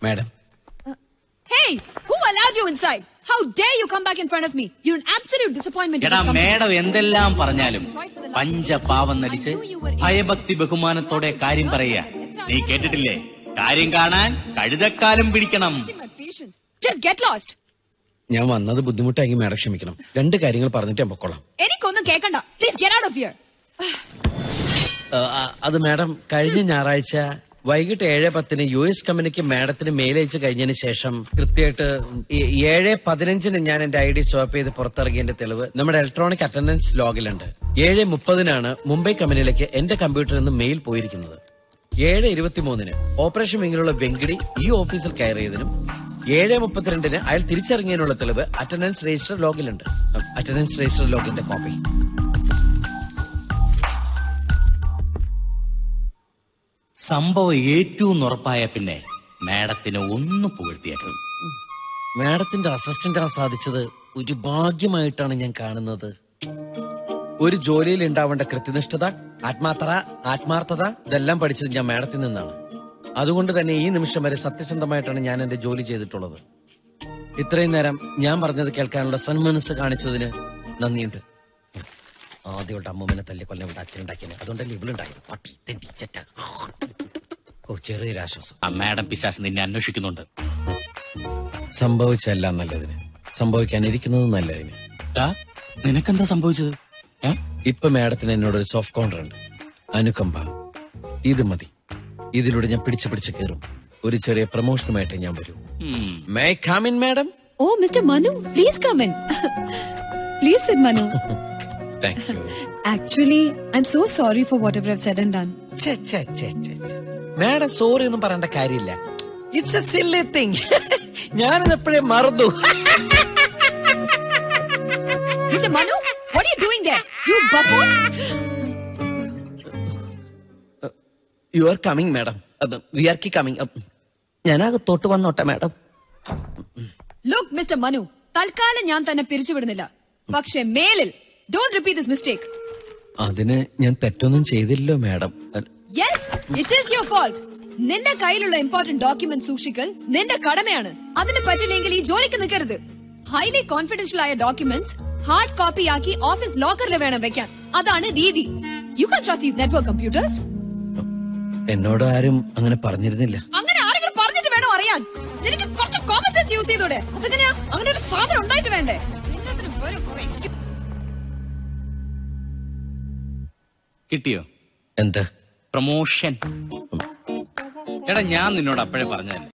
Madam Hey, who allowed you inside? How dare you come back in front of me? You're an absolute disappointment to എടാ this company. Madam എന്തെല്ലാം പറഞ്ഞാലും പഞ്ചപാവം നടിച്ച് ഭയഭക്തി ബഹുമാനത്തോടെ കാര്യം പറയുക നീ കേട്ടിട്ടില്ലേ കാര്യം കാണാൻ കഴുതക്കാലം പിടിക്കണം Wasting my patience. Just get lost. ഞാൻ വന്നത് ബുദ്ധിമുട്ടായി മാഡം ക്ഷമിക്കണം രണ്ട് കാര്യങ്ങൾ പറഞ്ഞിട്ട് ഞാൻ പൊക്കോളാം എനിക്കൊന്നും കേക്കണ്ട please get out of here ആ, ആ, അത് മാഡം കഴിഞ്ഞ ഞായറാഴ്ച വൈകിട്ട് ഏഴ് പത്തിന് യു എസ് കമ്പനിക്ക് മാഡത്തിന് മെയിൽ അയച്ചു കഴിഞ്ഞതിന് ശേഷം കൃത്യമായിട്ട് ഈ- ഏഴ് പതിനഞ്ചിന് ഞാൻ എന്റെ ഐ ഡി സ്വാപ്പ് ചെയ്ത് പുറത്തിറങ്ങിയതിന്റെ തെളിവ് നമ്മുടെ ഇലക്ട്രോണിക് അറ്റൻഡൻസ് ലോഗിലുണ്ട് ഏഴ് മുപ്പതിനാണ് മുംബൈ കമ്പനിയിലേക്ക് എന്റെ കമ്പ്യൂട്ടറിൽ നിന്ന് മെയിൽ പോയിരിക്കുന്നത് ഏഴ് ഇരുപത്തിമൂന്നിന് ഓപ്പറേഷൻ വിങ്ങിലുള്ള വെങ്കിടി ഈ ഓഫീസിൽ കയറിയതിനും ഏഴ് മുപ്പത്തിരണ്ടിന് അയാൾ തിരിച്ചറിഞ്ഞതിനുള്ള തെളിവ് അറ്റൻഡൻസ് രജിസ്റ്റർ ലോഗിലുണ്ട് അറ്റൻഡൻസ് രജിസ്റ്റർ ലോഗിന്റെ കോപ്പി സംഭവം ഏറ്റവും ഉറപ്പായ പിന്നെ മാഡത്തിന് ഒന്ന് പുകഴ്ത്തിയേക്കണം മാഡത്തിന്റെ അസിസ്റ്റന്റ് ആ സാധിച്ചത് ഒരു ഭാഗ്യമായിട്ടാണ് ഞാൻ കാണുന്നത് ഒരു ജോലിയിൽ ഉണ്ടാവേണ്ട കൃത്യനിഷ്ഠത ആത്മാർത്ഥത ആത്മാർത്ഥത ഇതെല്ലാം പഠിച്ചത് ഞാൻ മാഡത്തിൽ നിന്നാണ് അതുകൊണ്ട് തന്നെ ഈ നിമിഷം വരെ സത്യസന്ധമായിട്ടാണ് ഞാൻ എന്റെ ജോലി ചെയ്തിട്ടുള്ളത് ഇത്രയും നേരം ഞാൻ പറഞ്ഞത് കേൾക്കാനുള്ള സന്മനസ് കാണിച്ചതിന് നന്ദിയുണ്ട് ആദ്യമായിട്ട് അമ്മൂമ്മനെ തല്ലി കൊല്ലം ഇവിടെ അച്ഛനുണ്ടാക്കിയത് അതുകൊണ്ടല്ലേ ഇവളുണ്ടായത് പട്ടി തെണ്ടി ചെറ്റ ഓ ചെറിയൊരു ആശ്വാസം ആ മാഡം പിശാസ് നിന്നെ അന്വേഷിക്കുന്നുണ്ട് സംഭവിച്ചെല്ലാം നല്ലതിന് സംഭവിക്കാനിരിക്കുന്നത് നല്ലതിന് ടാ, നിനക്കെന്താ സംഭവിച്ചത് ഏ? ഇപ്പൊ മാഡത്തിന് എന്നോട് ഒരു സോഫ്റ്റ് കോർണർ ഉണ്ട് അനുകമ്പ ഇത് മതി ഇതിലൂടെ ഞാൻ പിടിച്ച് പിടിച്ച് കയറും ഒരു ചെറിയ പ്രമോഷനുമായിട്ട് ഞാൻ വരൂ ഉം. May come in madam Oh, Mr. Manu, please come in. please sit, Manu. Thank you Actually, I'm so sorry for whatever I've said and done. Madam sorry ഒന്നും പറയേണ്ട കാര്യമില്ല ഇറ്റ്സ് എ സില്ലി തിങ് ഞാനത് എപ്പോഴേ മറന്നു Mr. Manu, what are you doing there? You buffoon! You are coming madam we are കി coming ഞാനകത്തോട്ട് വന്നോട്ടെ madam Look, Mr. Manu, തൽക്കാലം ഞാൻ തന്നെ പിരിച്ചുവിടുന്നില്ല പക്ഷെ മേലിൽ ഡോണ്ട് റിപ്പീറ്റ് ദിസ് മിസ്റ്റേക്ക് അതിന് ഞാൻ തെറ്റൊന്നും ചെയ്തില്ലല്ലോ madam yes it is your fault നിന്റെ കയ്യിലുള്ള ഇമ്പോർട്ടന്റ് ഡോക്യുമെന്റ് സൂക്ഷിക്കൽ നിന്റെ കടമയാണ് അതിന് പറ്റില്ലെങ്കിൽ ഈ ജോലിക്ക് നിൽക്കരുത് ഹൈലി കോൺഫിഡൻഷ്യൽ ആയ ഡോക്യുമെന്റ്സ് ഹാർഡ് കോപ്പി ആക്കി ഓഫീസ് ലോക്കറിൽ വേണം വെക്കാൻ അതാണ് രീതി you can trust these network computers എന്നോട് ആരും അങ്ങനെ പറഞ്ഞിരുന്നില്ല അങ്ങനെ ആരെങ്കിലും പറഞ്ഞിട്ട് വേണോ അറിയാൻ നിനക്ക് കുറച്ച് കോമൺ സെൻസ് യൂസ് ചെയ്തൂടെ അതെങ്ങനെയാ അങ്ങനെ ഒരു സാധനം ഉണ്ടായിട്ട് വേണ്ടേ എല്ലാത്തിനും വെറും കുറെ excuse. കിട്ടിയോ എന്ത് പ്രമോഷൻ എടാ ഞാൻ നിന്നോട് അപ്പോഴേ പറഞ്ഞതല്ലേ